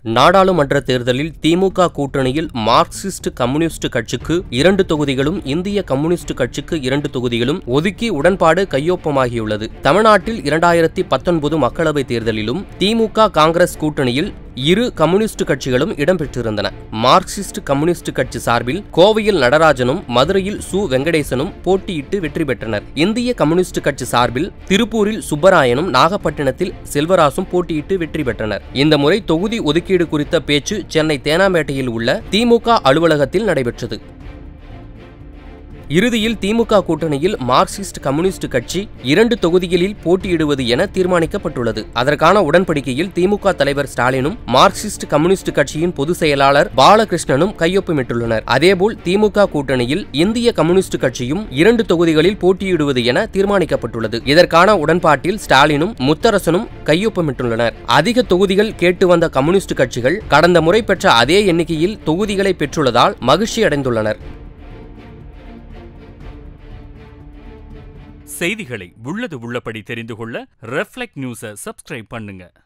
நாடாளுமன்ற தேர்தலில் திமுக கூட்டணியில் மார்க்சிஸ்ட் கம்யூனிஸ்ட் கட்சிக்கு இரண்டு தொகுதிகளும் இந்திய கம்யூனிஸ்ட் கட்சிக்கு இரண்டு தொகுதிகளும் ஒதுக்கி உடன்பாடு கையொப்பமாகியுள்ளது தமிழ்நாட்டில் இரண்டாயிரத்தி பத்தொன்பது மக்களவைத் தேர்தலிலும் திமுக காங்கிரஸ் கூட்டணியில் இரு கம்யூனிஸ்ட் கட்சிகளும் இடம்பெற்றிருந்தன மார்க்சிஸ்ட் கம்யூனிஸ்ட் கட்சி சார்பில் கோவையில் நடராஜனும் மதுரையில் சு வெங்கடேசனும் போட்டியிட்டு வெற்றி பெற்றனர் இந்திய கம்யூனிஸ்ட் கட்சி சார்பில் திருப்பூரில் சுப்பராயனும் நாகப்பட்டினத்தில் செல்வராசும் போட்டியிட்டு வெற்றி பெற்றனர் இந்த முறை தொகுதி ஒதுக்கீடு குறித்த பேச்சு சென்னை தேனாம்பேட்டையில் உள்ள திமுக அலுவலகத்தில் நடைபெற்றது இறுதியில் திமுக கூட்டணியில் மார்க்சிஸ்ட் கம்யூனிஸ்ட் கட்சி இரண்டு தொகுதிகளில் போட்டியிடுவது என தீர்மானிக்கப்பட்டுள்ளது அதற்கான உடன்படிக்கையில் திமுக தலைவர் ஸ்டாலினும் மார்க்சிஸ்ட் கம்யூனிஸ்ட் கட்சியின் பொதுச் செயலாளர் பாலகிருஷ்ணனும் கையொப்பமிட்டுள்ளனர் அதேபோல் திமுக கூட்டணியில் இந்திய கம்யூனிஸ்ட் கட்சியும் இரண்டு தொகுதிகளில் போட்டியிடுவது என தீர்மானிக்கப்பட்டுள்ளது இதற்கான உடன்பாட்டில் ஸ்டாலினும் முத்தரசனும் கையொப்பமிட்டுள்ளனர் அதிக தொகுதிகள் கேட்டு வந்த கம்யூனிஸ்ட் கட்சிகள் கடந்த முறை பெற்ற அதே எண்ணிக்கையில் தொகுதிகளை பெற்றுள்ளதால் மகிழ்ச்சி அடைந்துள்ளனர் செய்திகளை உள்ளது உள்ளபடி தெரிந்து கொள்ள ரெஃப்ளெக்ட் நியூஸை சப்ஸ்கிரைப் பண்ணுங்க